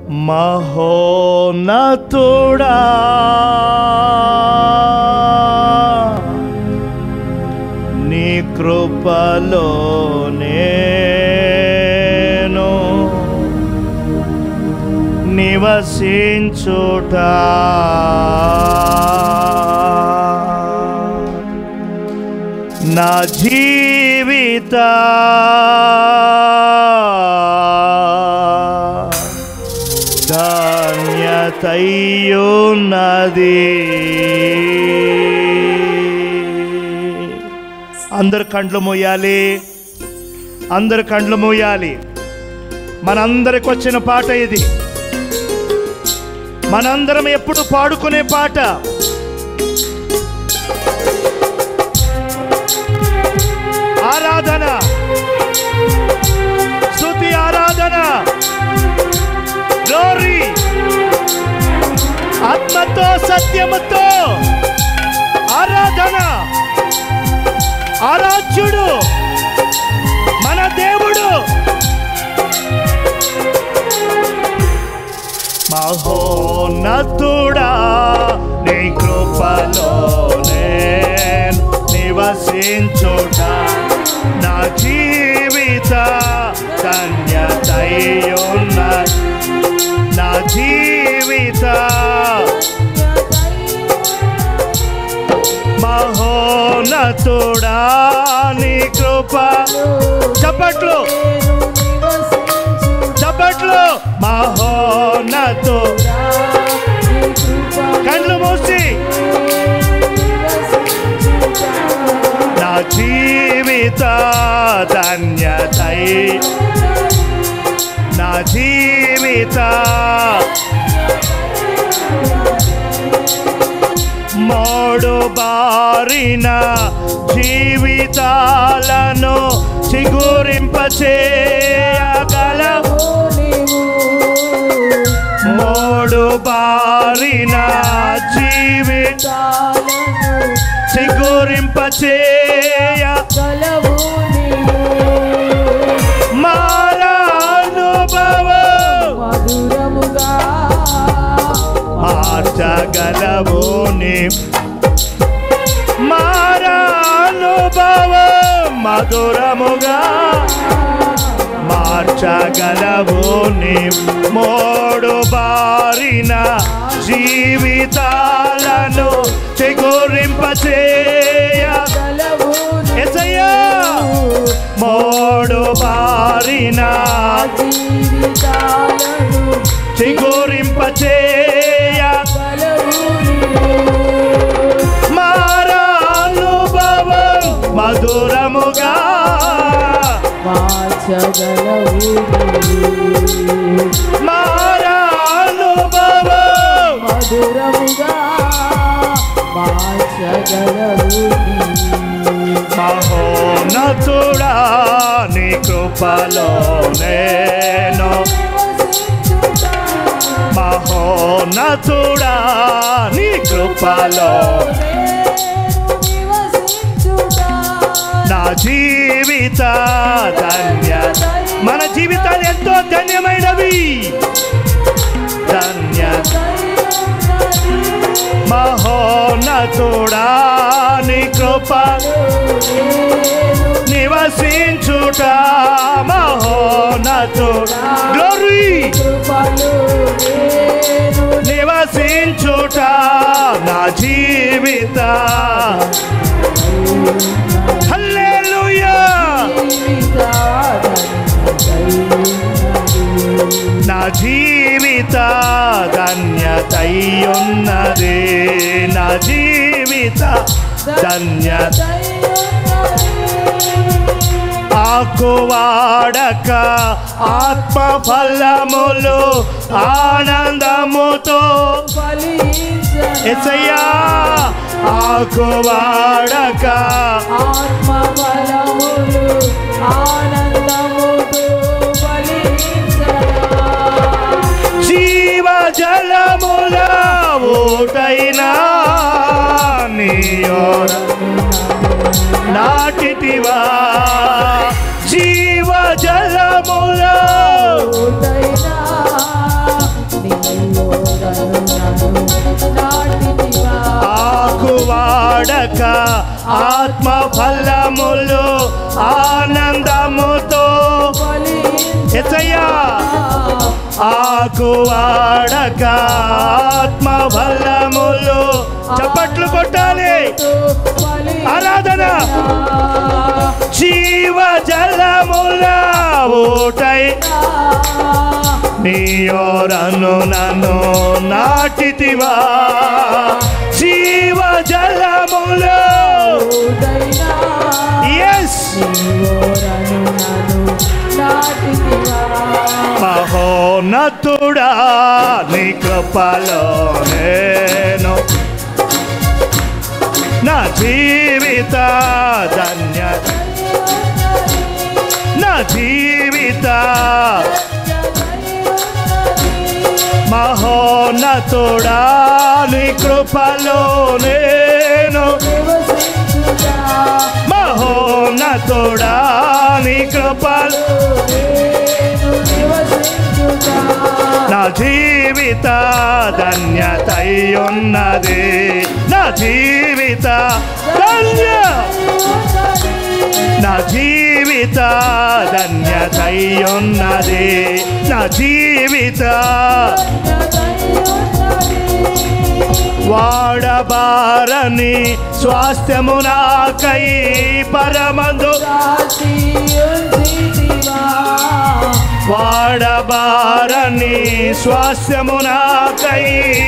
మహోన్నతుడా నీ కృపలో నేను నివసించుట నా జీవిత ధన్యతయ్యున్నది అందరు కండ్లు మూయాలి అందరు కండ్లు మూయాలి మనందరికి వచ్చిన పాట ఇది మనందరం ఎప్పుడు పాడుకునే పాట ఆరాధన స్తుతి ఆరాధన గ్లోరీ ఆత్మతో సత్యముతో ఆరాధన ఆరాధ్యుడు మన దేవుడు మహోన్నతుడా నీ కృపలో నేను నివసించుట నా జీవిత ధన్యతయున్న నా జీవిత మహోన్నతుడా నీ కృప చప్పట్లు చప్పట్లు మహోన్నతు కళ్ళు మూసి నా జీవిత ధన్యతై నా జీవిత మోడు బారిన జీవితాలను చిగురింపచేయగల మోడు బారిన జీవిత చిగురింపచేయ మారానుభవం మార్చగలవు నీ మారానుభవం మధురముగా మార్చగలవు నీ మోడు బారిన జీవితాలను చిగురింపచేయ ఎసయ్యా మోడు బారిన చిగురింపచేయ మారానుభవం మధురముగా మారానుభవం మధురముగా మార్చగలవు మహోన్నతుడా నీ కృపలో నేను మహోన్నతుడా నీ కృపలో నా జీవిత ధన్య మన జీవితాలు ఎంతో ధన్యమైనవి ధన్య మహోన్నతుడా నీ కృప నివసించుట మహోన్నతుడా గ్లోరీ నివసించుట నా జీవిత హల్లెలూయా నా జీవిత ధన్యతయ్యున్నది నా జీవిత ధన్యత ఆకువాడక ఆత్మ ఫలములు ఆనందముతో ఎసయ్యా ఆకువాడక ఆత్మ బలములు ఆనందముతో ఫలించగా జీవ జలముల ఓటైనా నీయోర నాటితివా జీవ జలముల ఓటైనా వాడక ఆత్మ ఫలములు ఆనందముతో ఎసయ్యా ఆకు వాడక ఆత్మ ఫలములు చప్పట్లు కొట్టాలి ఆరాధన జీవ జలముల ఊటై నీయోరను నన్ను నాటితివా జీవ జలములు ఎస్ మహోన్నతుడా నీ కృపలో నేను నా జీవిత ధన్య నా జీవిత మహోన్నతుడా నీ కృపలో నేను మహోన్నతుడా నీ కృపలో నా జీవిత ధన్యతయున్నది నా జీవిత ధన్య నా జీవిత ధన్యతయున్నది నా జీవిత వాడబారని స్వాస్థ్యము నాకై పరమందు వాడబారని స్వాస్థ్యము నాకై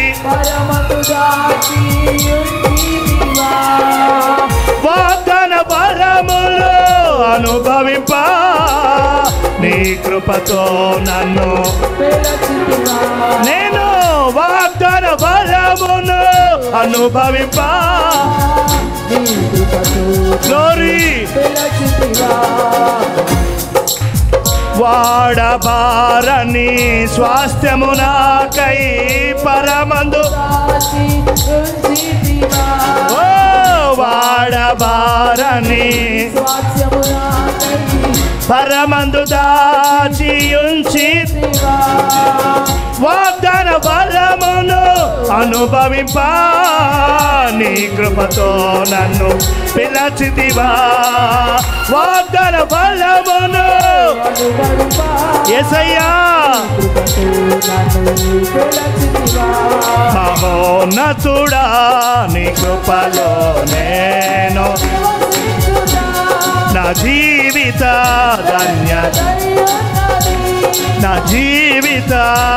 వాగ్దాన పరములు అనుభవింప నీ కృపతో నన్ను నేను వాగ్దాన బలమును అనుభవింప గ్లోరీ వాడబారని స్వాస్థ్యము నాకై పరమందు ఓ వాడబారని పరమందు దాచి ఉంచి వాగ్దాన బలమును అనుభవింప నీ కృపతో నన్ను పిలచితివా వాగ్దాన బలమును ఎసయ్యా మహోన్నతుడా నీ కృపలో నేను నా జీవిత ధన్య నా జీవిత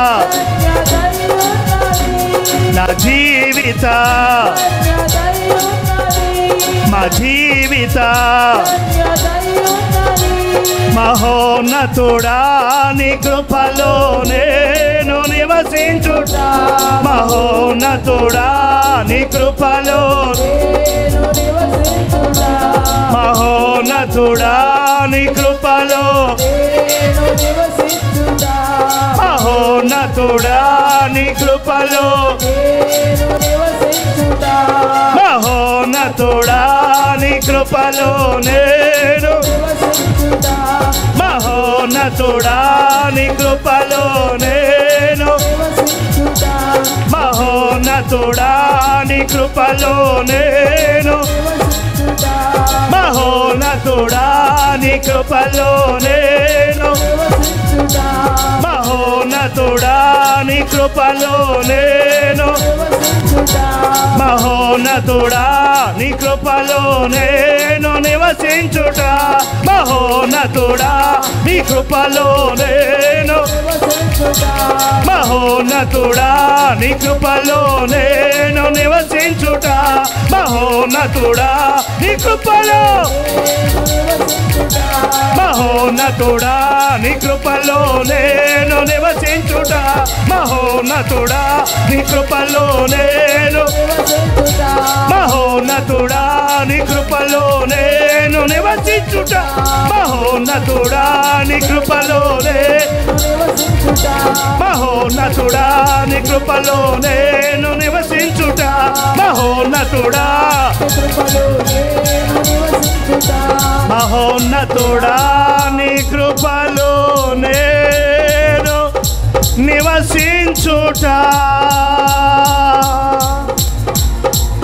నా జీవిత మా జీవిత మహోన్నతుడా నీ కృపలో నేను నివసించుట మహోన్నతుడా నీ కృపలో మహోన్నతుడా నీ కృపలో మహోన్నతుడా నీ కృపలో మహోన్నతుడా నీ కృపలో నేను మహోన్నతుడా నీ కృపలో నేను మహోన్నతుడా నీ కృపలో నేను మహోన్నతుడా నీ కృపలో నేను మహోన్నతుడా నీ కృపలో నేను మహోన్నతుడా నీ కృపలో నేను నివసించుట మహోన్నతుడా నీ కృపలో నేను మహోన్నతుడా నీ కృపలో నేను నివసించుట మహోన్నతుడా నీ కృపలో మహోన్నతుడా నీ కృపలో నేను నివసించుట మహోన్నతుడా నీ కృపలో నేను మహోన్నతుడా నీ కృపలో నేను నివసించుట మహోన్నతుడా నీ కృపలో మహోన్నతుడా నీ కృపలో నేను నివసించుట మహోన్నతుడా మహోన్నతుడా నీ కృపలో నేను నివసించుట